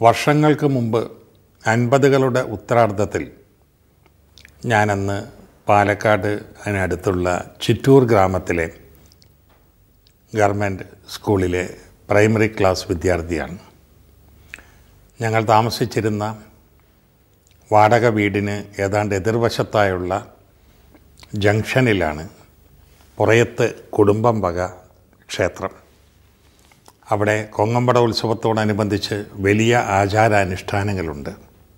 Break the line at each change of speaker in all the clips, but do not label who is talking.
വർഷങ്ങൾക്ക് മുമ്പ് അൻപതുകളുടെ ഉത്തരാർദ്ധത്തിൽ ഞാനന്ന് പാലക്കാട് അതിനടുത്തുള്ള ചിറ്റൂർ ഗ്രാമത്തിലെ ഗവൺമെൻറ് സ്കൂളിലെ പ്രൈമറി ക്ലാസ് വിദ്യാർത്ഥിയാണ് ഞങ്ങൾ താമസിച്ചിരുന്ന വാടക വീടിന് ഏതാണ്ട് എതിർവശത്തായുള്ള ജംഗ്ഷനിലാണ് പുറയത്ത് കുടുംബം വക ക്ഷേത്രം അവിടെ കൊങ്ങമ്പട ഉത്സവത്തോടനുബന്ധിച്ച് വലിയ ആചാരാനുഷ്ഠാനങ്ങളുണ്ട്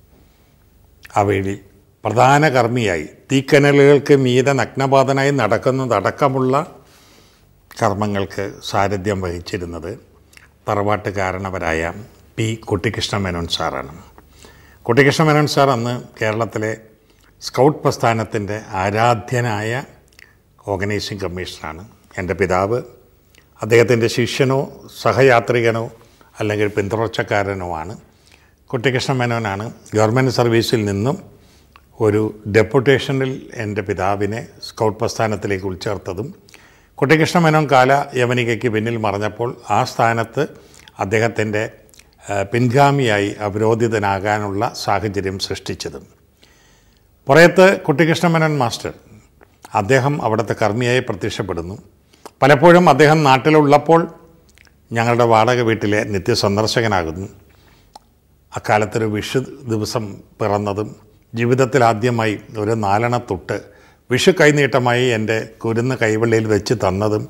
അവയിൽ പ്രധാന കർമ്മിയായി തീക്കനലുകൾക്ക് മീതെ നഗ്നപാതനായി നടക്കുന്നതടക്കമുള്ള കർമ്മങ്ങൾക്ക് സാരഥ്യം വഹിച്ചിരുന്നത് തറവാട്ട് കാരണവരായ പി കുട്ടിക്കൃഷ്ണ മേനോൻ സാറാണ് കുട്ടിക്കൃഷ്ണ മേനോൻ സാർ അന്ന് കേരളത്തിലെ സ്കൗട്ട് പ്രസ്ഥാനത്തിൻ്റെ ആരാധ്യനായ ഓർഗനൈസിംഗ് കമ്മീഷണറാണ് എൻ്റെ പിതാവ് അദ്ദേഹത്തിൻ്റെ ശിഷ്യനോ സഹയാത്രികനോ അല്ലെങ്കിൽ പിന്തുടർച്ചക്കാരനോ ആണ് കുട്ടിക്കൃഷ്ണ മേനോനാണ് ഗവൺമെൻറ് സർവീസിൽ നിന്നും ഒരു ഡെപ്യൂട്ടേഷനിൽ എൻ്റെ പിതാവിനെ സ്കൗട്ട് പ്രസ്ഥാനത്തിലേക്ക് ഉൾച്ചേർത്തതും കുട്ടിക്കൃഷ്ണ മേനോൻ കാല യവനികയ്ക്ക് പിന്നിൽ മറഞ്ഞപ്പോൾ ആ സ്ഥാനത്ത് അദ്ദേഹത്തിൻ്റെ ഏഹ്, പിൻഗാമിയായി അവരോധിതനാകാനുള്ള സാഹചര്യം സൃഷ്ടിച്ചതും പുറയത്ത് കുട്ടിക്കൃഷ്ണ മേനോൻ മാസ്റ്റർ അദ്ദേഹം അവിടുത്തെ കർമ്മിയായി പ്രത്യക്ഷപ്പെടുന്നു പലപ്പോഴും അദ്ദേഹം നാട്ടിലുള്ളപ്പോൾ ഞങ്ങളുടെ വാടക വീട്ടിലെ നിത്യസന്ദർശകനാകുന്നു അക്കാലത്തൊരു വിഷു ദിവസം പിറന്നതും ജീവിതത്തിൽ ആദ്യമായി ഒരു നാലെണ്ണത്തൊട്ട് വിഷു കൈനീട്ടമായി എൻ്റെ കുരുന്ന് കൈവെള്ളിയിൽ വെച്ച് തന്നതും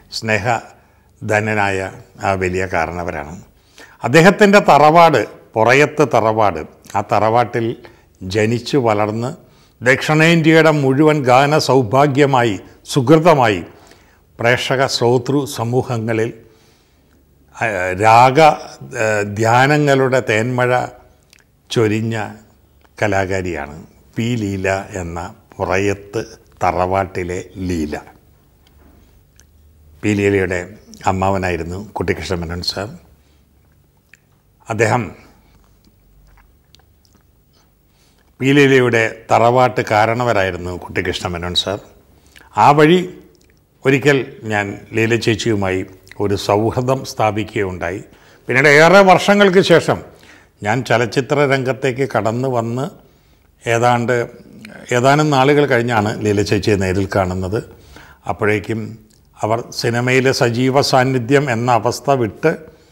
സ്നേഹധനനായ ആ വലിയ കാരണവരാണ് അദ്ദേഹത്തിൻ്റെ തറവാട് പുറയത്ത് തറവാട് ആ തറവാട്ടിൽ ജനിച്ചു വളർന്ന് ദക്ഷിണേന്ത്യയുടെ മുഴുവൻ ഗാന സൗഭാഗ്യമായി സുഹൃതമായി പ്രേക്ഷക ശ്രോതൃ സമൂഹങ്ങളിൽ ആ, രാഗ ആ, ധ്യാനങ്ങളുടെ തേന്മഴ ചൊരിഞ്ഞ കലാകാരിയാണ് പി ലീല എന്ന പുറയത്ത് തറവാട്ടിലെ ലീല പി ലീലയുടെ അമ്മാവനായിരുന്നു കുട്ടിക്കൃഷ്ണ മേനോൻ സാർ അദ്ദേഹം പി ലീലയുടെ തറവാട്ട് കാരണവരായിരുന്നു കുട്ടിക്കൃഷ്ണ മേനോൻ സാർ ആ വഴി ഒരിക്കൽ ഞാൻ ലീല ചേച്ചിയുമായി ഒരു സൗഹൃദം സ്ഥാപിക്കുകയുണ്ടായി പിന്നീട് ഏറെ വർഷങ്ങൾക്ക് ശേഷം ഞാൻ ചലച്ചിത്ര രംഗത്തേക്ക് കടന്നു വന്ന് ഏതാണ്ട് ഏതാനും നാളുകൾ കഴിഞ്ഞാണ് ലീല ചേച്ചിയെ നേരിൽ കാണുന്നത് അപ്പോഴേക്കും അവർ സിനിമയിലെ സജീവ സാന്നിധ്യം എന്ന അവസ്ഥ വിട്ട്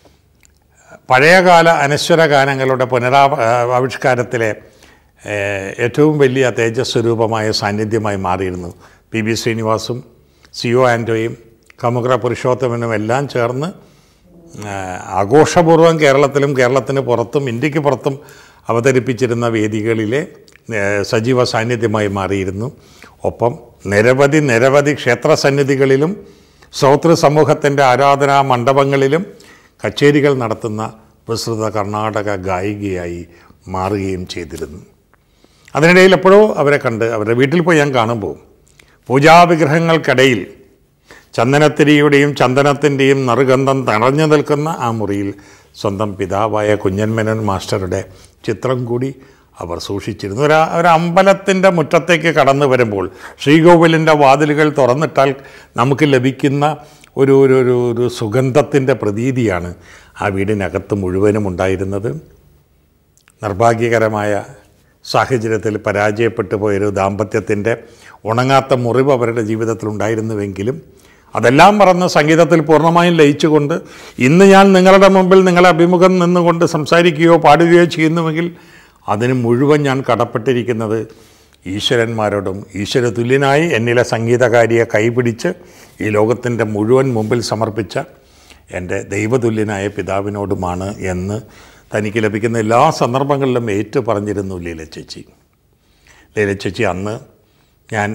പഴയകാല അനശ്വര ഗാനങ്ങളുടെ പുനരാ ആവിഷ്കാരത്തിലെ ഏഹ്, ഏറ്റവും വലിയ തേജസ്വരൂപമായ സാന്നിധ്യമായി മാറിയിരുന്നു പി ബി ശ്രീനിവാസും സി ഒ ആൻറ്റോയും കമുഗ്ര പുരുഷോത്തമനും എല്ലാം ചേർന്ന് ഏഹ്, ആഘോഷപൂർവ്വം കേരളത്തിലും കേരളത്തിന് പുറത്തും ഇന്ത്യക്ക് പുറത്തും അവതരിപ്പിച്ചിരുന്ന വേദികളിലെ ഏഹ്, സജീവ സാന്നിധ്യമായി മാറിയിരുന്നു ഒപ്പം നിരവധി നിരവധി ക്ഷേത്ര സന്നിധികളിലും ശ്രോതൃ സമൂഹത്തിൻ്റെ ആരാധനാ മണ്ഡപങ്ങളിലും കച്ചേരികൾ നടത്തുന്ന വിസ്തൃത കർണാടക ഗായികയായി മാറുകയും ചെയ്തിരുന്നു അതിനിടയിൽ എപ്പോഴോ അവരെ കണ്ട് അവരുടെ വീട്ടിൽ പോയി ഞാൻ കാണുമ്പോൾ പൂജാവിഗ്രഹങ്ങൾക്കിടയിൽ ചന്ദനത്തിരിയുടെയും ചന്ദനത്തിൻ്റെയും നറുഗന്ധം തടഞ്ഞു നിൽക്കുന്ന ആ മുറിയിൽ സ്വന്തം പിതാവായ കുഞ്ഞൻമേനോൻ മാസ്റ്ററുടെ ചിത്രം കൂടി അവർ സൂക്ഷിച്ചിരുന്നു ഒരു ഒരു അമ്പലത്തിൻ്റെ മുറ്റത്തേക്ക് കടന്നു വരുമ്പോൾ ശ്രീകോവിലിൻ്റെ വാതിലുകൾ തുറന്നിട്ടാൽ നമുക്ക് ലഭിക്കുന്ന ഒരു ഒരു ഒരു ഒരു സുഗന്ധത്തിൻ്റെ പ്രതീതിയാണ് ആ വീടിനകത്ത് മുഴുവനും ഉണ്ടായിരുന്നത് നിർഭാഗ്യകരമായ സാഹചര്യത്തിൽ പരാജയപ്പെട്ടു പോയൊരു ദാമ്പത്യത്തിൻ്റെ ഉണങ്ങാത്ത മുറിവ് അവരുടെ ജീവിതത്തിൽ ഉണ്ടായിരുന്നുവെങ്കിലും അതെല്ലാം മറന്ന് സംഗീതത്തിൽ പൂർണ്ണമായും ലയിച്ചുകൊണ്ട് ഇന്ന് ഞാൻ നിങ്ങളുടെ മുമ്പിൽ നിങ്ങളെ അഭിമുഖം നിന്നുകൊണ്ട് സംസാരിക്കുകയോ പാടുകയോ ചെയ്യുന്നുവെങ്കിൽ അതിന് മുഴുവൻ ഞാൻ കടപ്പെട്ടിരിക്കുന്നത് ഈശ്വരന്മാരോടും ഈശ്വര തുല്യനായി എന്നിലെ സംഗീതകാരിയെ കൈപിടിച്ച് ഈ ലോകത്തിൻ്റെ മുഴുവൻ മുമ്പിൽ സമർപ്പിച്ച എൻ്റെ ദൈവതുല്യനായ പിതാവിനോടുമാണ് എന്ന് തനിക്ക് ലഭിക്കുന്ന എല്ലാ സന്ദർഭങ്ങളിലും ഏറ്റു പറഞ്ഞിരുന്നു ലീല ചേച്ചി ലീല ചേച്ചി അന്ന് ഞാൻ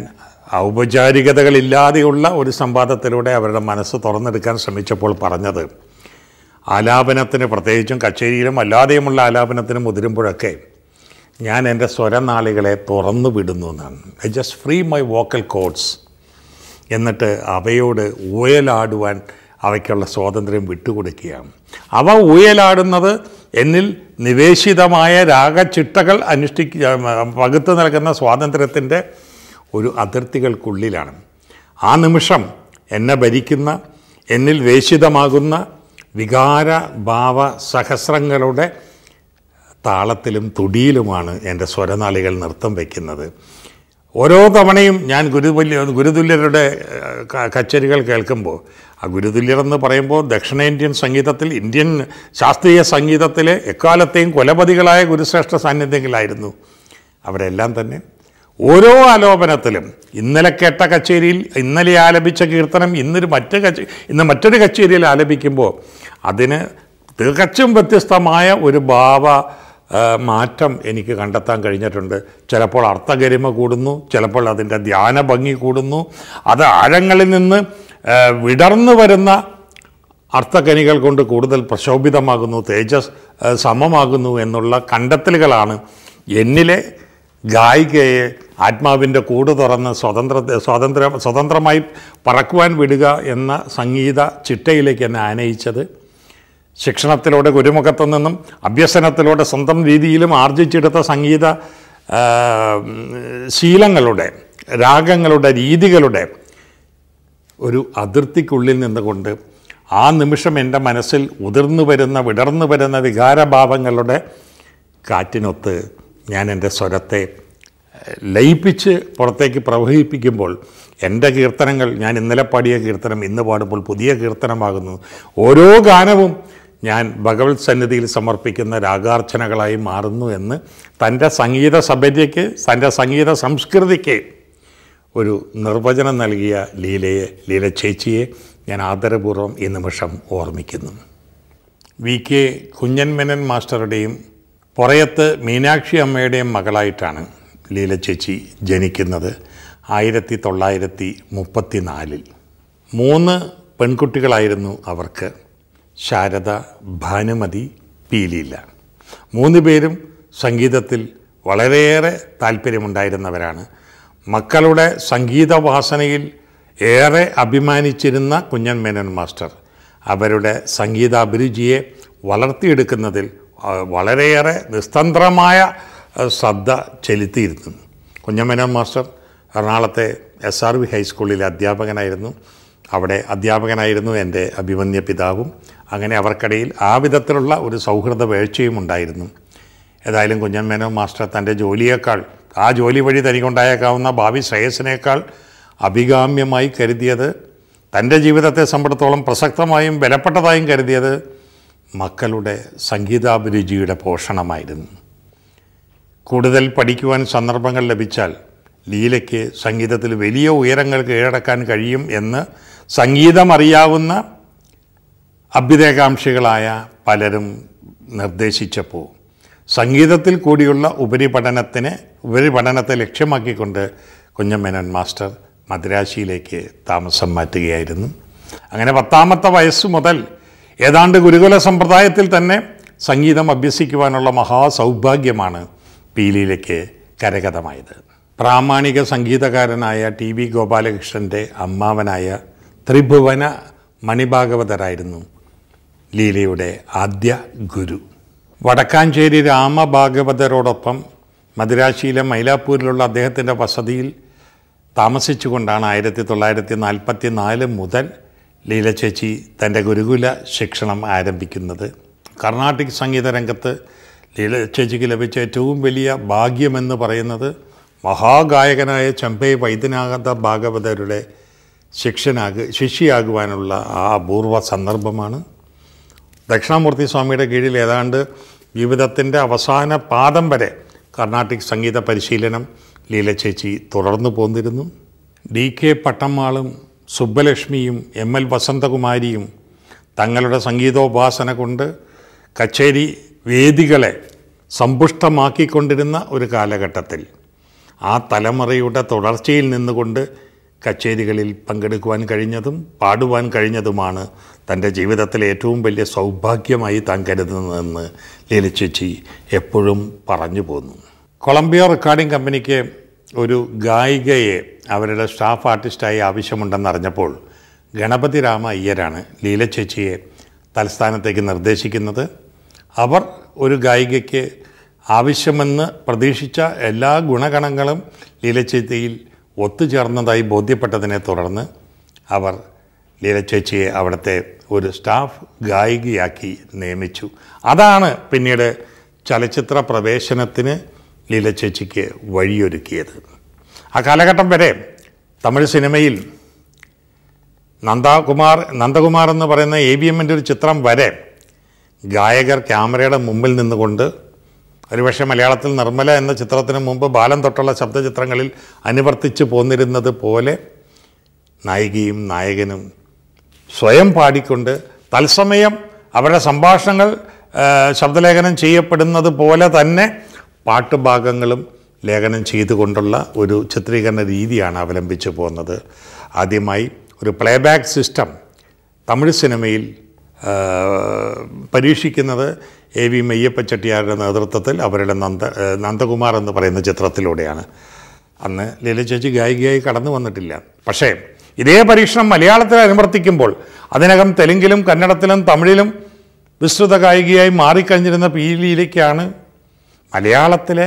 ഔപചാരികതകളില്ലാതെയുള്ള ഒരു സംവാദത്തിലൂടെ അവരുടെ മനസ്സ് തുറന്നെടുക്കാൻ ശ്രമിച്ചപ്പോൾ പറഞ്ഞത് ആലാപനത്തിന് പ്രത്യേകിച്ചും കച്ചേരിയിലും അല്ലാതെയുമുള്ള ആലാപനത്തിന് മുതിരുമ്പോഴൊക്കെ ഞാൻ എൻ്റെ സ്വരനാളികളെ തുറന്നു വിടുന്നു എന്നാണ് I just free my vocal cords എന്നിട്ട് അവയോട് ഊയലാടുവാൻ അവയ്ക്കുള്ള സ്വാതന്ത്ര്യം വിട്ടുകൊടുക്കുകയാണ് അവ ഊയലാടുന്നത് എന്നിൽ നിവേശിതമായ രാഗചിട്ടകൾ അനുഷ്ഠിക്ക പകുത്തു നൽകുന്ന സ്വാതന്ത്ര്യത്തിൻ്റെ ഒരു അതിർത്തികൾക്കുള്ളിലാണ് ആ നിമിഷം എന്നെ ഭരിക്കുന്ന എന്നിൽ വേശിതമാകുന്ന വികാര ഭാവ സഹസ്രങ്ങളുടെ താളത്തിലും തുടിയിലുമാണ് എൻ്റെ സ്വരനാളികൾ നൃത്തം വയ്ക്കുന്നത് ഓരോ തവണയും ഞാൻ ഗുരുതുല്യ ഗുരുതുല്യരുടെ ഏഹ്, ക- കച്ചേരികൾ കേൾക്കുമ്പോൾ ആ ഗുരുതുല്യർ എന്ന് പറയുമ്പോൾ ദക്ഷിണേന്ത്യൻ സംഗീതത്തിൽ ഇന്ത്യൻ ശാസ്ത്രീയ സംഗീതത്തിലെ എക്കാലത്തെയും കൊലപതികളായ ഗുരുശ്രേഷ്ഠ സാന്നിധ്യങ്ങളായിരുന്നു അവരെല്ലാം തന്നെ ഓരോ ആലോപനത്തിലും ഇന്നലെ കേട്ട കച്ചേരിയിൽ ഇന്നലെ ആലപിച്ച കീർത്തനം ഇന്നൊരു മറ്റ് കച്ചേ ഇന്ന് മറ്റൊരു കച്ചേരിയിൽ ആലപിക്കുമ്പോൾ അതിന് തികച്ചും വ്യത്യസ്തമായ ഒരു ഭാവ ആ, മാറ്റം എനിക്ക് കണ്ടെത്താൻ കഴിഞ്ഞിട്ടുണ്ട് ചിലപ്പോൾ അർത്ഥഗരിമ കൂടുന്നു ചിലപ്പോൾ അതിൻ്റെ ധ്യാന ഭംഗി കൂടുന്നു അത് ആഴങ്ങളിൽ നിന്ന് ആ, വിടർന്നു വരുന്ന അർത്ഥകനികൾ കൊണ്ട് കൂടുതൽ പ്രശോഭിതമാകുന്നു തേജസ് ആ, സമമാകുന്നു എന്നുള്ള കണ്ടെത്തലുകളാണ് എന്നിലെ ഗായികയെ ആത്മാവിൻ്റെ കൂട് തുറന്ന് സ്വതന്ത്ര സ്വാതന്ത്ര്യ സ്വതന്ത്രമായി പറക്കുവാൻ വിടുക എന്ന സംഗീത ചിട്ടയിലേക്ക് എന്നെ ആനയിച്ചത് ശിക്ഷണത്തിലൂടെ ഗുരുമുഖത്തു നിന്നും അഭ്യസനത്തിലൂടെ സ്വന്തം രീതിയിലും ആർജിച്ചെടുത്ത സംഗീത ആ, ശീലങ്ങളുടെ രാഗങ്ങളുടെ രീതികളുടെ ഒരു അതിർത്തിക്കുള്ളിൽ നിന്നുകൊണ്ട് ആ നിമിഷം എൻ്റെ മനസ്സിൽ ഉതിർന്നു വരുന്ന വിടർന്നു വരുന്ന വികാരഭാവങ്ങളുടെ കാറ്റിനൊത്ത് ഞാൻ എൻ്റെ സ്വരത്തെ ഏഹ്, ലയിപ്പിച്ച് പുറത്തേക്ക് പ്രവഹിപ്പിക്കുമ്പോൾ എൻ്റെ കീർത്തനങ്ങൾ ഞാൻ ഇന്നലെ പാടിയ കീർത്തനം ഇന്ന് പാടുമ്പോൾ പുതിയ കീർത്തനമാകുന്നു ഓരോ ഗാനവും ഞാൻ ഭഗവത് സന്നിധിയിൽ സമർപ്പിക്കുന്ന രാഗാർച്ചനകളായി മാറുന്നു എന്ന് തൻ്റെ സംഗീത സഭയ്ക്ക് തൻ്റെ സംഗീത സംസ്കൃതിക്ക് ഒരു നിർവചനം നൽകിയ ലീലയെ ലീല ചേച്ചിയെ ഞാൻ ആദരപൂർവ്വം ഈ നിമിഷം ഓർമ്മിക്കുന്നു വി കെ കുഞ്ഞൻമേനൻ മാസ്റ്ററുടെയും പുറയത്ത് മീനാക്ഷി അമ്മയുടെയും മകളായിട്ടാണ് ലീല ചേച്ചി ജനിക്കുന്നത് ആയിരത്തി തൊള്ളായിരത്തി മുപ്പത്തി നാലിൽ മൂന്ന് പെൺകുട്ടികളായിരുന്നു അവർക്ക് ശാരദ ഭാനുമതി പീലീല മൂന്ന് പേരും സംഗീതത്തിൽ വളരെയേറെ താല്പര്യമുണ്ടായിരുന്നവരാണ് മക്കളുടെ സംഗീത വാസനയിൽ ഏറെ അഭിമാനിച്ചിരുന്ന കുഞ്ഞൻ മേനോൻ മാസ്റ്റർ അവരുടെ സംഗീതാഭിരുചിയെ വളർത്തിയെടുക്കുന്നതിൽ ആ, വളരെയേറെ നിസ്തന്ത്രമായ ആ, ശ്രദ്ധ ചെലുത്തിയിരുന്നു കുഞ്ഞമ്മേനോൻ മാസ്റ്റർ എറണാകുളത്തെ എസ് ആർ വി ഹൈസ്കൂളിലെ അധ്യാപകനായിരുന്നു അവിടെ അധ്യാപകനായിരുന്നു എൻ്റെ അഭിമന്യ പിതാവും അങ്ങനെ അവർക്കിടയിൽ ആ വിധത്തിലുള്ള ഒരു സൗഹൃദ വേഴ്ചയും ഉണ്ടായിരുന്നു ഏതായാലും കുഞ്ഞമ്മേനോ മാസ്റ്റർ തൻ്റെ ജോലിയേക്കാൾ ആ ജോലി വഴി തനിക്കുണ്ടായേക്കാവുന്ന ഭാവി ശ്രേയസിനേക്കാൾ അഭികാമ്യമായി കരുതിയത് തൻ്റെ ജീവിതത്തെ സംബന്ധിച്ചിടത്തോളം പ്രസക്തമായും വിലപ്പെട്ടതായും കരുതിയത് മക്കളുടെ സംഗീതാഭിരുചിയുടെ പോഷണമായിരുന്നു കൂടുതൽ പഠിക്കുവാൻ സന്ദർഭങ്ങൾ ലഭിച്ചാൽ ലീലയ്ക്ക് സംഗീതത്തിൽ വലിയ ഉയരങ്ങൾ കീഴടക്കാൻ കഴിയും എന്ന് സംഗീതമറിയാവുന്ന അഭ്യുദയകാംക്ഷികളായ പലരും നിർദ്ദേശിച്ചപ്പോൾ സംഗീതത്തിൽ കൂടിയുള്ള ഉപരിപഠനത്തിന് ഉപരിപഠനത്തെ ലക്ഷ്യമാക്കിക്കൊണ്ട് കുഞ്ഞമ്മേനൻ മാസ്റ്റർ മദ്രാശിയിലേക്ക് താമസം മാറ്റുകയായിരുന്നു അങ്ങനെ പത്താമത്തെ വയസ്സ് മുതൽ ഏതാണ്ട് ഗുരുകുല സമ്പ്രദായത്തിൽ തന്നെ സംഗീതം അഭ്യസിക്കുവാനുള്ള മഹാസൗഭാഗ്യമാണ് പീലിയിലേക്ക് കരഗതമായത് പ്രാമാണിക സംഗീതകാരനായ ടി വി ഗോപാലകൃഷ്ണൻ്റെ അമ്മാവനായ ത്രിഭുവന മണിഭാഗവതരായിരുന്നു ലീലയുടെ ആദ്യ ഗുരു വടക്കാഞ്ചേരി രാമഭാഗവതരോടൊപ്പം മദിരാശിയിലെ മൈലാപ്പൂരിലുള്ള അദ്ദേഹത്തിൻ്റെ വസതിയിൽ താമസിച്ചുകൊണ്ടാണ് ആയിരത്തി തൊള്ളായിരത്തി നാൽപ്പത്തി നാല് മുതൽ ലീല ചേച്ചി തൻ്റെ ഗുരുകുല ശിക്ഷണം ആരംഭിക്കുന്നത് കർണാട്ടിക് സംഗീത രംഗത്ത് ലീല ചേച്ചിക്ക് ലഭിച്ച ഏറ്റവും വലിയ ഭാഗ്യമെന്ന് പറയുന്നത് മഹാഗായകനായ ചെമ്പൈ വൈദ്യനാഥ ഭാഗവതരുടെ ശിക്ഷനാകു ശിഷ്യയാകുവാനുള്ള ആ അപൂർവ സന്ദർഭമാണ് ദക്ഷിണാമൂർത്തി സ്വാമിയുടെ കീഴിൽ ഏതാണ്ട് ജീവിതത്തിൻ്റെ അവസാന പാദം വരെ കർണാട്ടിക് സംഗീത പരിശീലനം ലീല ചേച്ചി തുടർന്നു പോന്നിരുന്നു ഡി കെ പട്ടമ്മാളും സുബ്ബലക്ഷ്മിയും എം എൽ വസന്തകുമാരിയും തങ്ങളുടെ സംഗീതോപാസന കൊണ്ട് കച്ചേരി വേദികളെ സമ്പുഷ്ടമാക്കിക്കൊണ്ടിരുന്ന ഒരു കാലഘട്ടത്തിൽ ആ തലമുറയുടെ തുടർച്ചയിൽ നിന്നുകൊണ്ട് കച്ചേരികളിൽ പങ്കെടുക്കുവാൻ കഴിഞ്ഞതും പാടുവാൻ കഴിഞ്ഞതുമാണ് തൻ്റെ ജീവിതത്തിലെ ഏറ്റവും വലിയ സൗഭാഗ്യമായി താൻ കരുതുന്നതെന്ന് ലീലച്ചേച്ചി എപ്പോഴും പറഞ്ഞു പോന്നു കൊളംബിയ റെക്കോർഡിംഗ് കമ്പനിക്ക് ഒരു ഗായികയെ അവരുടെ സ്റ്റാഫ് ആർട്ടിസ്റ്റായി ആവശ്യമുണ്ടെന്നറിഞ്ഞപ്പോൾ ഗണപതി രാമ അയ്യരാണ് ലീലച്ചേച്ചിയെ തലസ്ഥാനത്തേക്ക് നിർദ്ദേശിക്കുന്നത് അവർ ഒരു ഗായികയ്ക്ക് ആവശ്യമെന്ന് പ്രതീക്ഷിച്ച എല്ലാ ഗുണഗണങ്ങളും ലീലച്ചേച്ചിയിൽ ഒത്തുചേർന്നതായി ബോധ്യപ്പെട്ടതിനെ തുടർന്ന് അവർ ലീലച്ചേച്ചിയെ അവിടുത്തെ ഒരു സ്റ്റാഫ് ഗായികയാക്കി നിയമിച്ചു അതാണ് പിന്നീട് ചലച്ചിത്ര പ്രവേശനത്തിന് ലീല ചേച്ചിക്ക് വഴിയൊരുക്കിയത് ആ കാലഘട്ടം വരെ തമിഴ് സിനിമയിൽ നന്ദകുമാർ നന്ദകുമാർ എന്ന് പറയുന്ന എ ബി എമ്മിൻ്റെ ഒരു ചിത്രം വരെ ഗായകർ ക്യാമറയുടെ മുമ്പിൽ നിന്നുകൊണ്ട് ഒരുപക്ഷെ മലയാളത്തിൽ നിർമ്മല എന്ന ചിത്രത്തിന് മുമ്പ് ബാലം തൊട്ടുള്ള ശബ്ദചിത്രങ്ങളിൽ അനുവർത്തിച്ച് പോന്നിരുന്നത് പോലെ നായികയും നായകനും സ്വയം പാടിക്കൊണ്ട് തത്സമയം അവരുടെ സംഭാഷണങ്ങൾ ആ, ശബ്ദലേഖനം ചെയ്യപ്പെടുന്നത് പോലെ തന്നെ പാട്ടുഭാഗങ്ങളും ലേഖനം ചെയ്തുകൊണ്ടുള്ള ഒരു ചിത്രീകരണ രീതിയാണ് അവലംബിച്ചു പോകുന്നത് ആദ്യമായി ഒരു പ്ലേബാക്ക് സിസ്റ്റം തമിഴ് സിനിമയിൽ ആ, പരീക്ഷിക്കുന്നത് എ വി മെയ്യപ്പ ചെട്ടിയാരുടെ നേതൃത്വത്തിൽ അവരുടെ നന്ദ ആ, നന്ദകുമാർ എന്ന് പറയുന്ന ചിത്രത്തിലൂടെയാണ് അന്ന് ലീല ചേച്ചി ഗായികയായി കടന്നു വന്നിട്ടില്ല പക്ഷേ ഇതേ പരീക്ഷണം മലയാളത്തിൽ അനുവർത്തിക്കുമ്പോൾ അതിനകം തെലുങ്കിലും കന്നഡത്തിലും തമിഴിലും വിസ്തൃത ഗായികയായി മാറിക്കഴിഞ്ഞിരുന്ന പി ലീലയ്ക്കാണ് മലയാളത്തിലെ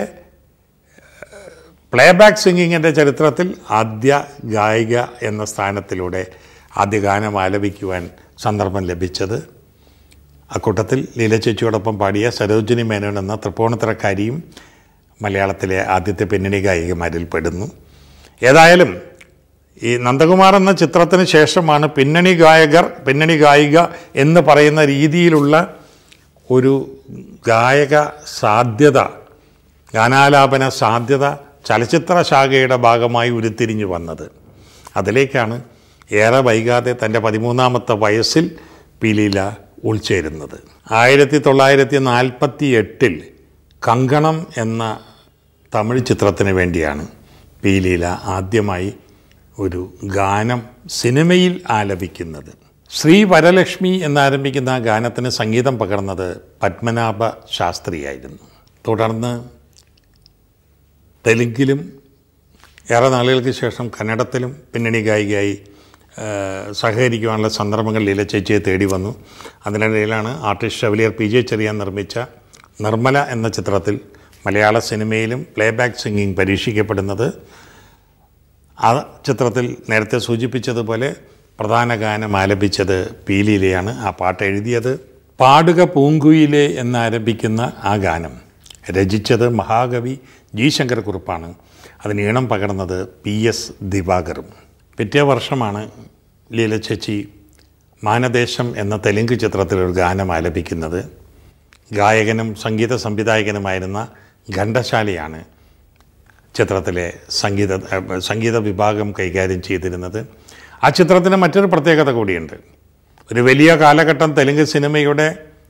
പ്ലേബാക്ക് സിംഗിങ്ങിൻ്റെ ചരിത്രത്തിൽ ആദ്യ ഗായിക എന്ന സ്ഥാനത്തിലൂടെ ആദ്യ ഗാനം ആലപിക്കുവാൻ സന്ദർഭം ലഭിച്ചത് അക്കൂട്ടത്തിൽ ലീല ചേച്ചിയോടൊപ്പം പാടിയ സരോജിനി മേനോൻ എന്ന തൃപ്പൂണിത്തറക്കാരിയും മലയാളത്തിലെ ആദ്യത്തെ പിന്നണി ഗായികമാരിൽ പെടുന്നു ഏതായാലും ഈ നന്ദകുമാർ എന്ന ചിത്രത്തിന് ശേഷമാണ് പിന്നണി ഗായകർ പിന്നണി ഗായിക എന്ന് പറയുന്ന രീതിയിലുള്ള ഒരു ഗായക സാധ്യത ഗാനാലാപന സാധ്യത ചലച്ചിത്ര ശാഖയുടെ ഭാഗമായി ഉരുത്തിരിഞ്ഞു വന്നത് അതിലേക്കാണ് ഏറെ വൈകാതെ തൻ്റെ പതിമൂന്നാമത്തെ വയസ്സിൽ പീലീല ഉൾച്ചേരുന്നത് ആയിരത്തി തൊള്ളായിരത്തി നാൽപ്പത്തി എട്ടിൽ കങ്കണം എന്ന തമിഴ് ചിത്രത്തിന് വേണ്ടിയാണ് പീലീല ആദ്യമായി ഒരു ഗാനം സിനിമയിൽ ആലപിക്കുന്നത് ശ്രീ വരലക്ഷ്മി എന്നാരംഭിക്കുന്ന ആ ഗാനത്തിന് സംഗീതം പകർന്നത് പത്മനാഭ ശാസ്ത്രിയായിരുന്നു തുടർന്ന് തെലുങ്കിലും ഏറെ നാളുകൾക്ക് ശേഷം കന്നഡത്തിലും പിന്നണി ഗായികയായി ആ, സഹകരിക്കുവാനുള്ള സന്ദർഭങ്ങൾ ലീല ചേച്ചിയെ തേടി വന്നു അതിനിടയിലാണ് artist chevalier P J Cherian നിർമ്മിച്ച നിർമ്മല എന്ന ചിത്രത്തിൽ മലയാള സിനിമയിലും പ്ലേബാക്ക് സിംഗിങ് പരീക്ഷിക്കപ്പെടുന്നത് ആ ചിത്രത്തിൽ നേരത്തെ സൂചിപ്പിച്ചതുപോലെ പ്രധാന ഗാനം ആലപിച്ചത് പീലിയിലെയാണ് ആ പാട്ട് എഴുതിയത് പാടുക പൂങ്കുയിലെ എന്നാരംഭിക്കുന്ന ആ ഗാനം രചിച്ചത് മഹാകവി ജി ശങ്കരക്കുറുപ്പാണ് അതിന് ഈണം പകർന്നത് പി എസ് ദിവാകറും പിറ്റേ വർഷമാണ് ലീല ചേച്ചി മാനദേശം എന്ന തെലുങ്ക് ചിത്രത്തിൽ ഒരു ഗാനം ആലപിക്കുന്നത് ഗായകനും സംഗീത സംവിധായകനുമായിരുന്ന ഘണ്ടശാലിയാണ് ചിത്രത്തിലെ സംഗീത ഏഹ്, സംഗീത വിഭാഗം കൈകാര്യം ചെയ്തിരുന്നത് ആ ചിത്രത്തിന് മറ്റൊരു പ്രത്യേകത കൂടിയുണ്ട് ഒരു വലിയ കാലഘട്ടം തെലുങ്ക് സിനിമയുടെ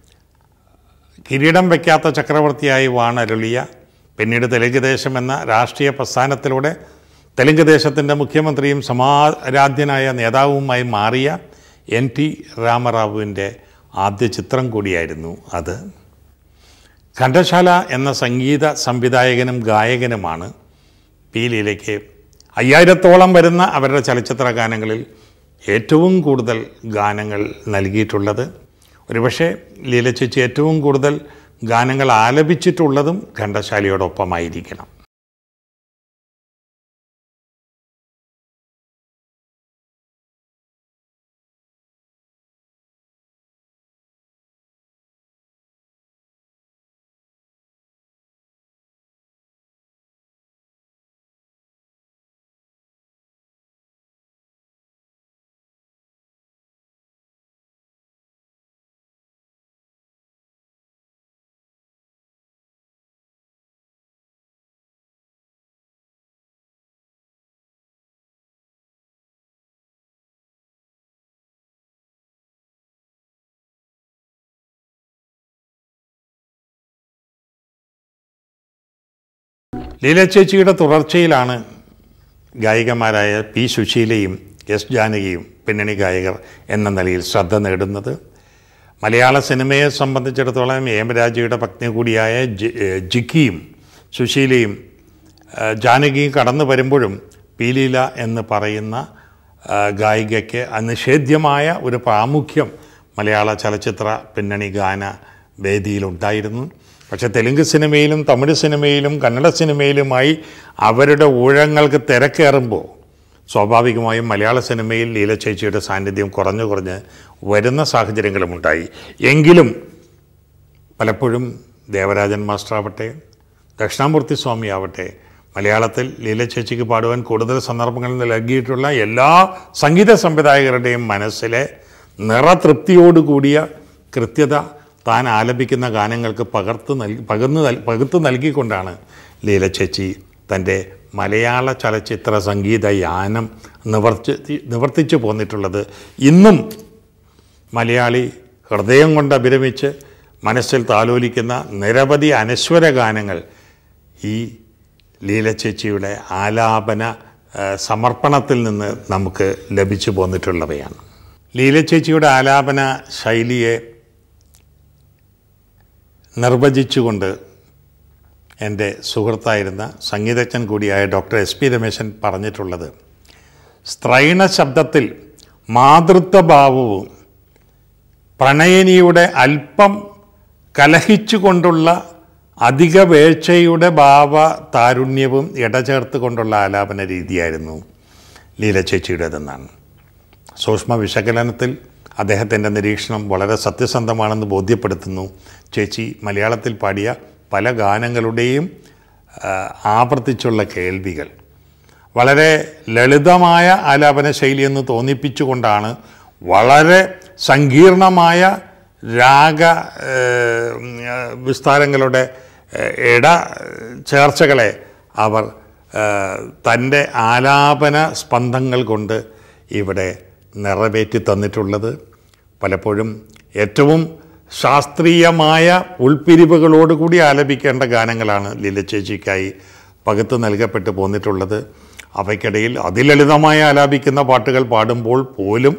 കിരീടം വയ്ക്കാത്ത ചക്രവർത്തിയായി വാണരുളിയ പിന്നീട് തെലുങ്ക് ദേശം എന്ന രാഷ്ട്രീയ പ്രസ്ഥാനത്തിലൂടെ തെലുങ്ക് ദേശത്തിൻ്റെ മുഖ്യമന്ത്രിയും സമാരാധ്യനായ നേതാവുമായി മാറിയ എൻ ടി രാമറാവുവിൻ്റെ ആദ്യ ചിത്രം കൂടിയായിരുന്നു അത് ഘണ്ടശാല എന്ന സംഗീത സംവിധായകനും ഗായകനുമാണ് പി ലീലയ്ക്ക് അയ്യായിരത്തോളം വരുന്ന അവരുടെ ചലച്ചിത്ര ഗാനങ്ങളിൽ ഏറ്റവും കൂടുതൽ ഗാനങ്ങൾ നൽകിയിട്ടുള്ളത് ഒരുപക്ഷെ ലീല ചേച്ചി ഏറ്റവും കൂടുതൽ ഗാനങ്ങൾ ആലപിച്ചിട്ടുള്ളതും ഘണ്ടശാലയോടൊപ്പമായിരിക്കണം ലീല ചേച്ചിയുടെ തുടർച്ചയിലാണ് ഗായികമാരായ പി സുശീലയും എസ് ജാനകിയും പിന്നണി ഗായകർ എന്ന നിലയിൽ ശ്രദ്ധ നേടുന്നത് മലയാള സിനിമയെ സംബന്ധിച്ചിടത്തോളം ഹേമരാജയുടെ പത്നി കൂടിയായ ജി- ഏഹ് ജിക്കിയും സുശീലയും ഏഹ് ജാനകിയും കടന്നു വരുമ്പോഴും പീലീല എന്ന് പറയുന്ന ആ, ഗായികയ്ക്ക് അനിഷേധ്യമായ ഒരു പ്രാമുഖ്യം മലയാള ചലച്ചിത്ര പിന്നണി ഗാന വേദിയിലുണ്ടായിരുന്നു പക്ഷേ തെലുങ്ക് സിനിമയിലും തമിഴ് സിനിമയിലും കന്നഡ സിനിമയിലുമായി അവരുടെ ഊഴങ്ങൾക്ക് തിരക്കേറുമ്പോൾ സ്വാഭാവികമായും മലയാള സിനിമയിൽ ലീല ചേച്ചിയുടെ സാന്നിധ്യം കുറഞ്ഞു കുറഞ്ഞ് വരുന്ന സാഹചര്യങ്ങളുമുണ്ടായി എങ്കിലും പലപ്പോഴും ദേവരാജൻ മാസ്റ്റർ ആവട്ടെ ദക്ഷിണാമൂർത്തി സ്വാമി ആവട്ടെ മലയാളത്തിൽ ലീല ചേച്ചിക്ക് പാടുവാൻ കൂടുതൽ സന്ദർഭങ്ങളിൽ നൽകിയിട്ടുള്ള എല്ലാ സംഗീത സംവിധായകരുടെയും മനസ്സിലെ നിറതൃപ്തിയോടുകൂടിയ കൃത്യത താൻ ആലപിക്കുന്ന ഗാനങ്ങൾക്ക് പകർത്ത് നൽകി പകർന്ന് നൽ പകുത്ത് നൽകിക്കൊണ്ടാണ് ലീല ചേച്ചി തൻ്റെ മലയാള ചലച്ചിത്ര സംഗീത യാനം നിവർത്തി നിവർത്തിച്ചു പോന്നിട്ടുള്ളത് ഇന്നും മലയാളി ഹൃദയം കൊണ്ട് അഭിരമിച്ച് മനസ്സിൽ താലോലിക്കുന്ന നിരവധി അനശ്വര ഗാനങ്ങൾ ഈ ലീല ചേച്ചിയുടെ ആലാപന ആ, സമർപ്പണത്തിൽ നിന്ന് നമുക്ക് ലഭിച്ചു പോന്നിട്ടുള്ളവയാണ് ലീല ചേച്ചിയുടെ ആലാപന ശൈലിയെ നിർവചിച്ചുകൊണ്ട് എൻ്റെ സുഹൃത്തായിരുന്ന സംഗീതജ്ഞൻ കൂടിയായ ഡോക്ടർ എസ് പി രമേശൻ പറഞ്ഞിട്ടുള്ളത് സ്ത്രൈണ ശബ്ദത്തിൽ മാതൃത്വഭാവവും പ്രണയിനിയുടെ അല്പം കലഹിച്ചുകൊണ്ടുള്ള അധിക വേഴ്ചയുടെ ഭാവ താരുണ്യവും ഇടചേർത്ത് കൊണ്ടുള്ള ആലാപന രീതിയായിരുന്നു ലീല ചേച്ചിയുടേതെന്നാണ് സൂക്ഷ്മ വിശകലനത്തിൽ അദ്ദേഹത്തിൻ്റെ നിരീക്ഷണം വളരെ സത്യസന്ധമാണെന്ന് ബോധ്യപ്പെടുത്തുന്നു ചേച്ചി മലയാളത്തിൽ പാടിയ പല ഗാനങ്ങളുടെയും ആ, ആവർത്തിച്ചുള്ള കേൾവികൾ വളരെ ലളിതമായ ആലാപന ശൈലിയെന്ന് തോന്നിപ്പിച്ചുകൊണ്ടാണ് വളരെ സങ്കീർണമായ രാഗ ഏഹ്, ഉം, ഏഹ്, വിസ്താരങ്ങളുടെ ഏഹ്, ഇട ചേർച്ചകളെ അവർ ഏഹ്, തൻ്റെ ആലാപന സ്പന്ദങ്ങൾ കൊണ്ട് ഇവിടെ നിറവേറ്റി തന്നിട്ടുള്ളത് പലപ്പോഴും ഏറ്റവും ശാസ്ത്രീയമായ ഉൾപ്പിരിവുകളോടുകൂടി ആലപിക്കേണ്ട ഗാനങ്ങളാണ് ലീലച്ചേച്ചിക്കായി പകുത്ത് നൽകപ്പെട്ടു പോന്നിട്ടുള്ളത് അവയ്ക്കിടയിൽ അതിലളിതമായി ആലാപിക്കുന്ന പാട്ടുകൾ പാടുമ്പോൾ പോലും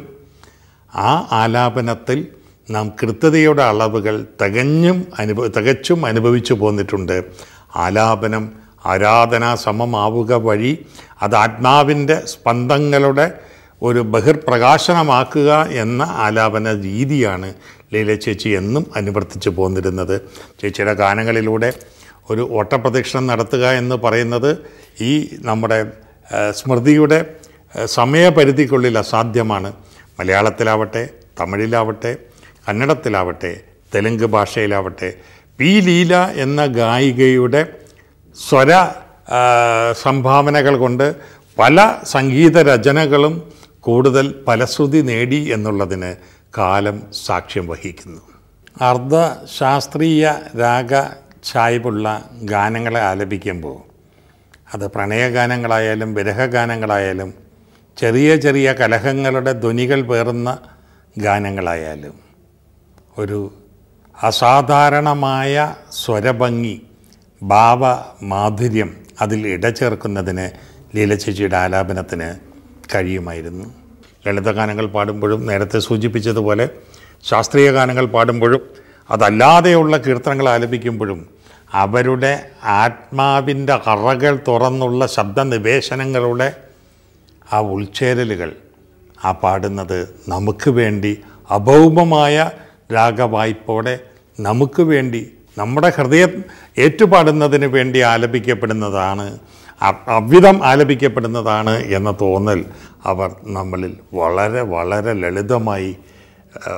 ആ ആലാപനത്തിൽ നാം കൃത്യതയുടെ അളവുകൾ തികഞ്ഞും അനുഭവ തികച്ചും അനുഭവിച്ചു പോന്നിട്ടുണ്ട് ആലാപനം ആരാധനാ സമമാവുക വഴി അത് ആത്മാവിൻ്റെ സ്പന്ദങ്ങളുടെ ഒരു ബഹിർപ്രകാശനമാക്കുക എന്ന ആലാപന രീതിയാണ് ലീല ചേച്ചി എന്നും അനുവർത്തിച്ചു പോന്നിരുന്നത് ചേച്ചിയുടെ ഗാനങ്ങളിലൂടെ ഒരു ഓട്ടപ്രദക്ഷിണം നടത്തുക എന്ന് പറയുന്നത് ഈ നമ്മുടെ ആ, സ്മൃതിയുടെ ആ, സമയപരിധിക്കുള്ളിൽ അസാധ്യമാണ് മലയാളത്തിലാവട്ടെ തമിഴിലാവട്ടെ കന്നഡത്തിലാവട്ടെ തെലുങ്ക് ഭാഷയിലാവട്ടെ പി ലീല എന്ന ഗായികയുടെ സ്വര ആ, സംഭാവനകൾ കൊണ്ട് പല സംഗീത രചനകളും കൂടുതൽ ഫലശ്രുതി നേടി എന്നുള്ളതിന് കാലം സാക്ഷ്യം വഹിക്കുന്നു അർദ്ധ ശാസ്ത്രീയ രാഗ ചായ്വുള്ള ഗാനങ്ങളെ ആലപിക്കുമ്പോൾ അത് പ്രണയഗാനങ്ങളായാലും വിരഹഗാനങ്ങളായാലും ചെറിയ ചെറിയ കലഹങ്ങളുടെ ധ്വനികൾ പേറുന്ന ഗാനങ്ങളായാലും ഒരു അസാധാരണമായ സ്വരഭംഗി ഭാവ മാധുര്യം അതിൽ ഇടചേർക്കുന്നതിന് ലീലചേച്ചിയുടെ ആലാപനത്തിന് കഴിയുമായിരുന്നു ലളിതഗാനങ്ങൾ പാടുമ്പോഴും നേരത്തെ സൂചിപ്പിച്ചതുപോലെ ശാസ്ത്രീയ ഗാനങ്ങൾ പാടുമ്പോഴും അതല്ലാതെയുള്ള കീർത്തനങ്ങൾ ആലപിക്കുമ്പോഴും അവരുടെ ആത്മാവിൻ്റെ അറകൾ തുറന്നുള്ള ശബ്ദനിവേശനങ്ങളുടെ ആ ഉൾച്ചേരലുകൾ ആ പാടുന്നത് നമുക്ക് വേണ്ടി അഭൗമമായ രാഗവായ്പോടെ നമുക്ക് വേണ്ടി നമ്മുടെ ഹൃദയം ഏറ്റുപാടുന്നതിന് വേണ്ടി ആലപിക്കപ്പെടുന്നതാണ് അ- അவ்விധം ആലപിക്കപ്പെടുന്നതാണ് എന്ന തോന്നൽ അവർ നമ്മളിൽ വളരെ വളരെ ലളിതമായി ആ,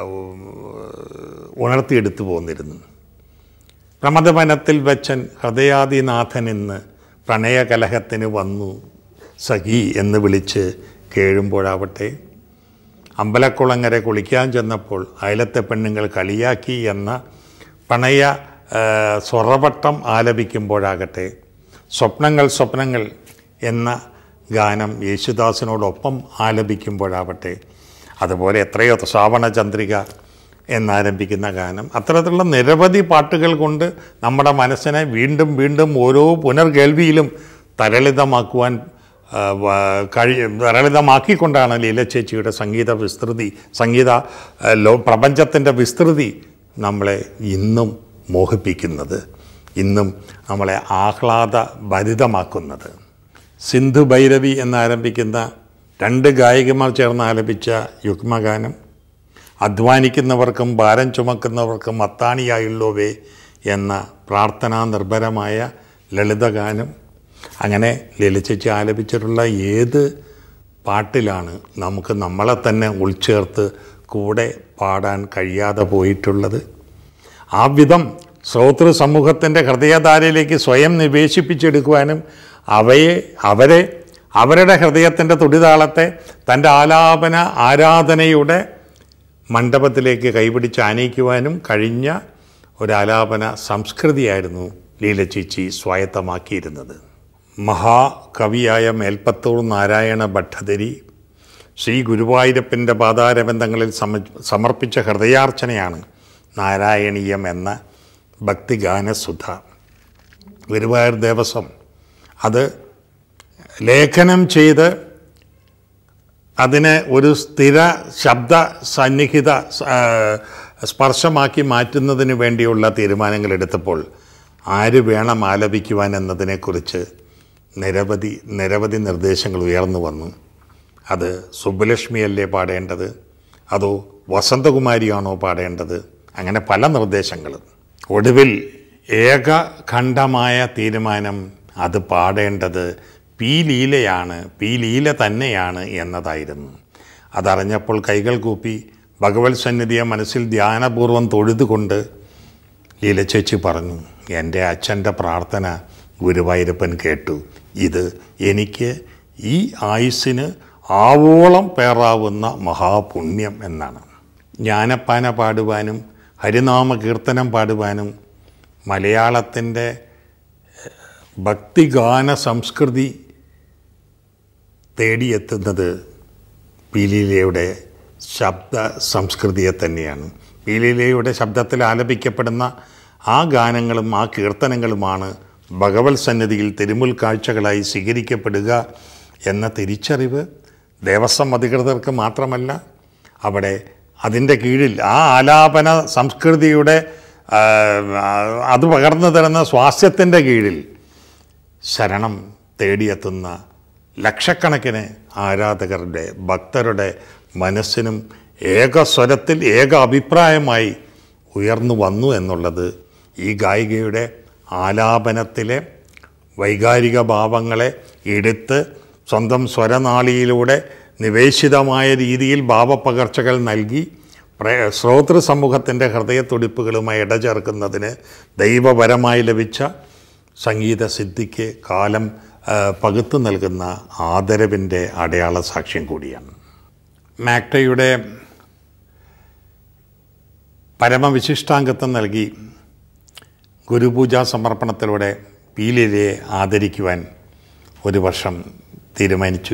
ഉണർത്തിയെടുത്തു പോന്നിരുന്നു പ്രമദവനത്തിൽ വച്ചൻ ഹൃദയാദിനാഥൻ എന്ന് പ്രണയകലഹത്തിന് വന്നു സഖി എന്ന് വിളിച്ച് കേഴുമ്പോഴാവട്ടെ അമ്പലക്കുളങ്ങര കുളിക്കാൻ ചെന്നപ്പോൾ അയലത്തെ പെണ്ണുങ്ങൾ കളിയാക്കി എന്ന പ്രണയ ആ, സ്വറവട്ടം ആലപിക്കുമ്പോഴാകട്ടെ സ്വപ്നങ്ങൾ സ്വപ്നങ്ങൾ എന്ന ഗാനം യേശുദാസിനോടൊപ്പം ആലപിക്കുമ്പോഴാവട്ടെ അതുപോലെ എത്രയോ ശ്രാവണ ചന്ദ്രിക എന്നാരംഭിക്കുന്ന ഗാനം അത്തരത്തിലുള്ള നിരവധി പാട്ടുകൾ കൊണ്ട് നമ്മുടെ മനസ്സിനെ വീണ്ടും വീണ്ടും ഓരോ പുനർകേൾവിയിലും തരളിതമാക്കുവാൻ ആ, വ- കഴി തരളിതമാക്കിക്കൊണ്ടാണ് ലീല ചേച്ചിയുടെ സംഗീത വിസ്തൃതി സംഗീത ആ, ലോ പ്രപഞ്ചത്തിൻ്റെ വിസ്തൃതി നമ്മളെ ഇന്നും മോഹിപ്പിക്കുന്നത് ഇന്നും നമ്മളെ ആഹ്ലാദ ഭരിതമാക്കുന്നത് സിന്ധു ഭൈരവി എന്നാരംഭിക്കുന്ന രണ്ട് ഗായികമാർ ചേർന്ന് ആലപിച്ച യുഗ്മഗാനം അധ്വാനിക്കുന്നവർക്കും ഭാരം ചുമക്കുന്നവർക്കും അത്താണിയായുള്ളവേ എന്ന പ്രാർത്ഥനാ നിർഭരമായ ലളിതഗാനം അങ്ങനെ ലളിച്ചേച്ചി ആലപിച്ചിട്ടുള്ള ഏത് പാട്ടിലാണ് നമുക്ക് നമ്മളെ തന്നെ ഉൾച്ചേർത്ത് കൂടെ പാടാൻ കഴിയാതെ പോയിട്ടുള്ളത് ആ വിധം ശ്രോതൃ സമൂഹത്തിൻ്റെ ഹൃദയധാരയിലേക്ക് സ്വയം നിവേശിപ്പിച്ചെടുക്കുവാനും അവയെ അവരെ അവരുടെ ഹൃദയത്തിൻ്റെ തുടിതാളത്തെ തൻ്റെ ആലാപന ആരാധനയുടെ മണ്ഡപത്തിലേക്ക് കൈപിടിച്ച് ആനയിക്കുവാനും കഴിഞ്ഞ ഒരാലാപന സംസ്കൃതിയായിരുന്നു ലീലചേച്ചി സ്വായത്തമാക്കിയിരുന്നത് മഹാകവിയായ മേൽപ്പത്തൂർ നാരായണ ഭട്ടതിരി ശ്രീ ഗുരുവായൂരപ്പൻ്റെ പാതാരബന്ധങ്ങളിൽ സമ സമർപ്പിച്ച ഹൃദയാർച്ചനയാണ് നാരായണീയം എന്ന ഭക്തിഗാനസുധ ഗുരുവായൂർ ദേവസ്വം അത് ലേഖനം ചെയ്ത് അതിനെ ഒരു സ്ഥിര ശബ്ദ സന്നിഹിത ആ, സ്പർശമാക്കി മാറ്റുന്നതിന് വേണ്ടിയുള്ള തീരുമാനങ്ങൾ എടുത്തപ്പോൾ ആര് വേണം ആലപിക്കുവാൻ എന്നതിനെക്കുറിച്ച് നിരവധി നിരവധി നിർദ്ദേശങ്ങൾ ഉയർന്നു വന്നു അത് സുബ്ബലക്ഷ്മിയല്ലേ പാടേണ്ടത് അതോ വസന്തകുമാരിയാണോ പാടേണ്ടത് അങ്ങനെ പല നിർദ്ദേശങ്ങളും ഒടുവിൽ ഏകഖണ്ഡമായ തീരുമാനം അത് പാടേണ്ടത് പി ലീലയാണ് പി ലീല തന്നെയാണ് എന്നതായിരുന്നു അതറിഞ്ഞപ്പോൾ കൈകൾ കൂപ്പി ഭഗവത് സന്നിധിയെ മനസ്സിൽ ധ്യാനപൂർവം തൊഴുതുകൊണ്ട് ലീലച്ചേച്ചി പറഞ്ഞു എൻ്റെ അച്ഛൻ്റെ പ്രാർത്ഥന ഗുരുവായൂരപ്പൻ കേട്ടു ഇത് എനിക്ക് ഈ ആയുസ്സിന് ആവോളം പേറാവുന്ന മഹാപുണ്യം എന്നാണ് ജ്ഞാനപ്പാന പാടുവാനും ഹരിനാമ കീർത്തനം പാടുവാനും മലയാളത്തിൻ്റെ ഭക്തിഗാന സംസ്കൃതി തേടിയെത്തുന്നത് പീലീലയുടെ ശബ്ദ സംസ്കൃതിയെ തന്നെയാണ് പീലീലയുടെ ശബ്ദത്തിൽ ആലപിക്കപ്പെടുന്ന ആ ഗാനങ്ങളും ആ കീർത്തനങ്ങളുമാണ് ഭഗവത് സന്നിധിയിൽ തിരുമുൽ കാഴ്ചകളായി സ്വീകരിക്കപ്പെടുക എന്ന തിരിച്ചറിവ് ദേവസ്വം അധികൃതർക്ക് മാത്രമല്ല അവിടെ അതിൻ്റെ കീഴിൽ ആ ആലാപന സംസ്കൃതിയുടെ ആ, അത് പകർന്നു തരുന്ന സ്വാസ്ഥ്യത്തിൻ്റെ കീഴിൽ ശരണം തേടിയെത്തുന്ന ലക്ഷക്കണക്കിന് ആരാധകരുടെ ഭക്തരുടെ മനസ്സിനും ഏക സ്വരത്തിൽ ഏക അഭിപ്രായമായി ഉയർന്നു വന്നു എന്നുള്ളത് ഈ ഗായികയുടെ ആലാപനത്തിലെ വൈകാരിക ഭാവങ്ങളെ എടുത്ത് സ്വന്തം സ്വരനാളിയിലൂടെ നിവേശിതമായ രീതിയിൽ ഭാവപ്പകർച്ചകൾ നൽകി പ്രേ- ശ്രോതൃ സമൂഹത്തിൻ്റെ ഹൃദയത്തുടിപ്പുകളുമായി ഇടചേർക്കുന്നതിന് ദൈവപരമായി ലഭിച്ച സംഗീത സിദ്ധിക്ക് കാലം ആ, പകുത്തു നൽകുന്ന ആദരവിൻ്റെ അടയാള സാക്ഷ്യം കൂടിയാണ് മാക്ടയുടെ പരമവിശിഷ്ടാംഗത്വം നൽകി ഗുരുപൂജാ സമർപ്പണത്തിലൂടെ പീലിലയെ ആദരിക്കുവാൻ ഒരു വർഷം തീരുമാനിച്ചു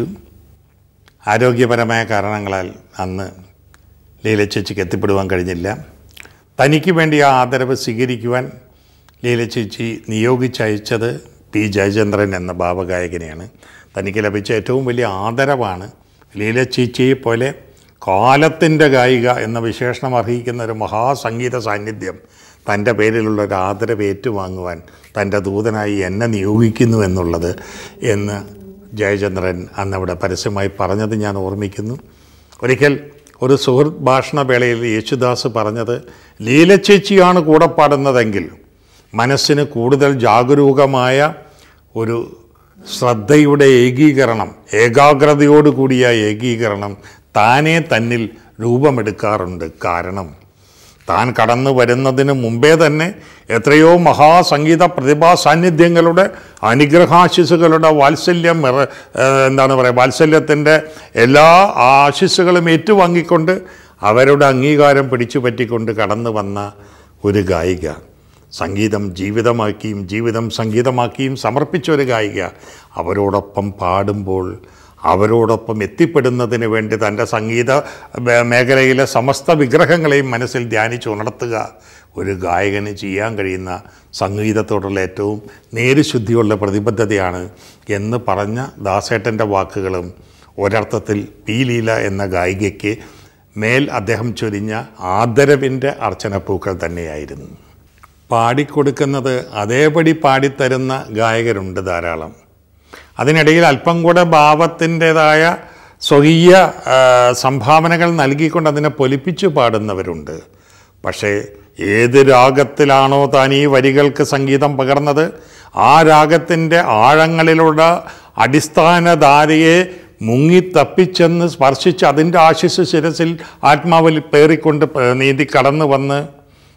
ആരോഗ്യപരമായ കാരണങ്ങളാൽ അന്ന് ലീലച്ചേച്ചിക്ക് എത്തിപ്പെടുവാൻ കഴിഞ്ഞില്ല തനിക്ക് വേണ്ടി ആ ആദരവ് സ്വീകരിക്കുവാൻ ലീലച്ചേച്ചി നിയോഗിച്ചയച്ചത് പി ജയചന്ദ്രൻ എന്ന ഭാവഗായകനെയാണ് തനിക്ക് ലഭിച്ച ഏറ്റവും വലിയ ആദരവാണ് ലീലച്ചേച്ചിയെ പോലെ കാലത്തിൻ്റെ ഗായിക എന്ന വിശേഷണം അർഹിക്കുന്ന ഒരു മഹാസംഗീത സാന്നിധ്യം തൻ്റെ പേരിലുള്ള ഒരു ആദരവ് ഏറ്റുവാങ്ങുവാൻ തൻ്റെ ദൂതനായി എന്നെ നിയോഗിക്കുന്നു എന്നുള്ളത് എന്ന് ജയചന്ദ്രൻ അന്നവിടെ പരസ്യമായി പറഞ്ഞത് ഞാൻ ഓർമ്മിക്കുന്നു ഒരിക്കൽ ഒരു സുഹൃത്ത് ഭാഷണ വേളയിൽ യേശുദാസ് പറഞ്ഞത് ലീലച്ചേച്ചിയാണ് കൂടെ പാടുന്നതെങ്കിൽ മനസ്സിന് കൂടുതൽ ജാഗരൂകമായ ഒരു ശ്രദ്ധയുടെ ഏകീകരണം ഏകാഗ്രതയോടുകൂടിയ ഏകീകരണം താനേ തന്നിൽ രൂപമെടുക്കാറുണ്ട് കാരണം താൻ കടന്നു വരുന്നതിന് മുമ്പേ തന്നെ എത്രയോ മഹാസംഗീത പ്രതിഭാ സാന്നിധ്യങ്ങളുടെ അനുഗ്രഹാശിസുകളുടെ വാത്സല്യം നിറ- ഏഹ് എന്താണ് പറയുക വാത്സല്യത്തിൻ്റെ എല്ലാ ആശിസ്സുകളും ഏറ്റുവാങ്ങിക്കൊണ്ട് അവരുടെ അംഗീകാരം പിടിച്ചു പറ്റിക്കൊണ്ട് കടന്നു വന്ന ഒരു ഗായിക സംഗീതം ജീവിതമാക്കിയും ജീവിതം സംഗീതമാക്കിയും സമർപ്പിച്ച ഒരു ഗായിക അവരോടൊപ്പം പാടുമ്പോൾ അവരോടൊപ്പം എത്തിപ്പെടുന്നതിന് വേണ്ടി തൻ്റെ സംഗീത മേ- മേഖലയിലെ സമസ്ത വിഗ്രഹങ്ങളെയും മനസ്സിൽ ധ്യാനിച്ച് ഉണർത്തുക ഒരു ഗായകന് ചെയ്യാൻ കഴിയുന്ന സംഗീതത്തോടുള്ള ഏറ്റവും നേരുശുദ്ധിയുള്ള പ്രതിബദ്ധതയാണ് എന്ന് പറഞ്ഞ ദാസേട്ടൻ്റെ വാക്കുകളും ഒരർത്ഥത്തിൽ പി ലീല എന്ന ഗായികയ്ക്ക് മേൽ അദ്ദേഹം ചൊരിഞ്ഞ ആദരവിൻ്റെ അർച്ചനപ്പൂക്കൾ തന്നെയായിരുന്നു പാടിക്കൊടുക്കുന്നത് അതേപടി പാടിത്തരുന്ന ഗായകരുണ്ട് ധാരാളം അതിനിടയിൽ അല്പം കൂടെ ഭാവത്തിൻ്റെതായ സ്വകീയ ആ, സംഭാവനകൾ നൽകിക്കൊണ്ട് അതിനെ പൊലിപ്പിച്ചു പാടുന്നവരുണ്ട് പക്ഷേ ഏത് രാഗത്തിലാണോ താൻ ഈ വരികൾക്ക് സംഗീതം പകർന്നത് ആ രാഗത്തിൻ്റെ ആഴങ്ങളിലുള്ള അടിസ്ഥാന ധാരയെ മുങ്ങി തപ്പിച്ചെന്ന് സ്പർശിച്ച് അതിൻ്റെ ആശിസ് ശിരസിൽ ആത്മാവിൽ പേറിക്കൊണ്ട് പ- നീന്തി കടന്നു വന്ന്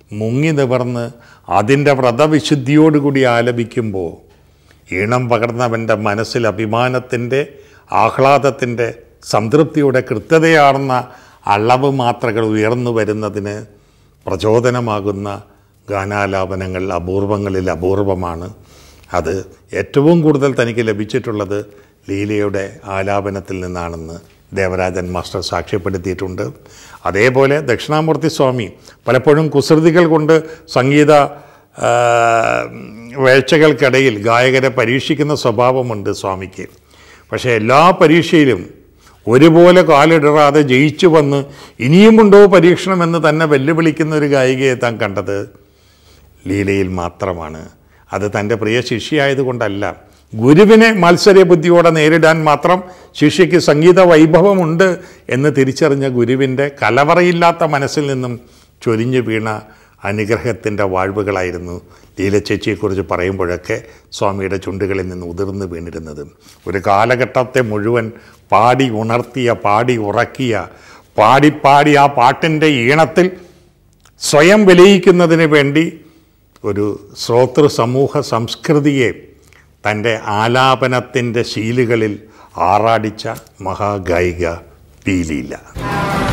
മുങ്ങി നിവർന്ന് അതിൻ്റെ വ്രതവിശുദ്ധിയോടുകൂടി ആലപിക്കുമ്പോൾ ഈണം പകർന്നവൻ്റെ മനസ്സിൽ അഭിമാനത്തിൻ്റെ ആഹ്ലാദത്തിൻ്റെ സംതൃപ്തിയുടെ കൃത്യതയാർന്ന അളവ് മാത്രകൾ ഉയർന്നു വരുന്നതിന് പ്രചോദനമാകുന്ന ഗാനാലാപനങ്ങൾ അപൂർവങ്ങളിൽ അപൂർവമാണ് അത് ഏറ്റവും കൂടുതൽ തനിക്ക് ലഭിച്ചിട്ടുള്ളത് ലീലയുടെ ആലാപനത്തിൽ നിന്നാണെന്ന് ദേവരാജൻ മാസ്റ്റർ സാക്ഷ്യപ്പെടുത്തിയിട്ടുണ്ട് അതേപോലെ ദക്ഷിണാമൂർത്തി സ്വാമി പലപ്പോഴും കുസൃതികൾ കൊണ്ട് സംഗീത ആ, വേഴ്ചകൾക്കിടയിൽ ഗായകരെ പരീക്ഷിക്കുന്ന സ്വഭാവമുണ്ട് സ്വാമിക്ക് പക്ഷേ എല്ലാ പരീക്ഷയിലും ഒരുപോലെ കാലിടറാതെ ജയിച്ചു വന്ന് ഇനിയുമുണ്ടോ പരീക്ഷണമെന്ന് തന്നെ വെല്ലുവിളിക്കുന്ന ഒരു ഗായികയെ താൻ കണ്ടത് ലീലയിൽ മാത്രമാണ് അത് തൻ്റെ പ്രിയ ശിഷ്യയായതുകൊണ്ടല്ല ഗുരുവിനെ മത്സര ബുദ്ധിയോടെ നേരിടാൻ മാത്രം ശിഷ്യയ്ക്ക് സംഗീത വൈഭവമുണ്ട് എന്ന് തിരിച്ചറിഞ്ഞ ഗുരുവിൻ്റെ കലവറയില്ലാത്ത മനസ്സിൽ നിന്നും ചൊരിഞ്ഞു വീണ അനുഗ്രഹത്തിൻ്റെ വാഴ്വുകളായിരുന്നു ലീല ചേച്ചിയെക്കുറിച്ച് പറയുമ്പോഴൊക്കെ സ്വാമിയുടെ ചുണ്ടുകളിൽ നിന്ന് ഉതിർന്നു വീണിരുന്നത് ഒരു കാലഘട്ടത്തെ മുഴുവൻ പാടി ഉണർത്തിയ പാടി ഉറക്കിയ പാടിപ്പാടി ആ പാട്ടിൻ്റെ ഈണത്തിൽ സ്വയം വിലയിക്കുന്നതിന് വേണ്ടി ഒരു ശ്രോതൃ സമൂഹ സംസ്കൃതിയെ തൻ്റെ ആലാപനത്തിൻ്റെ ശീലുകളിൽ ആറാടിച്ച മഹാഗായിക പി ലീല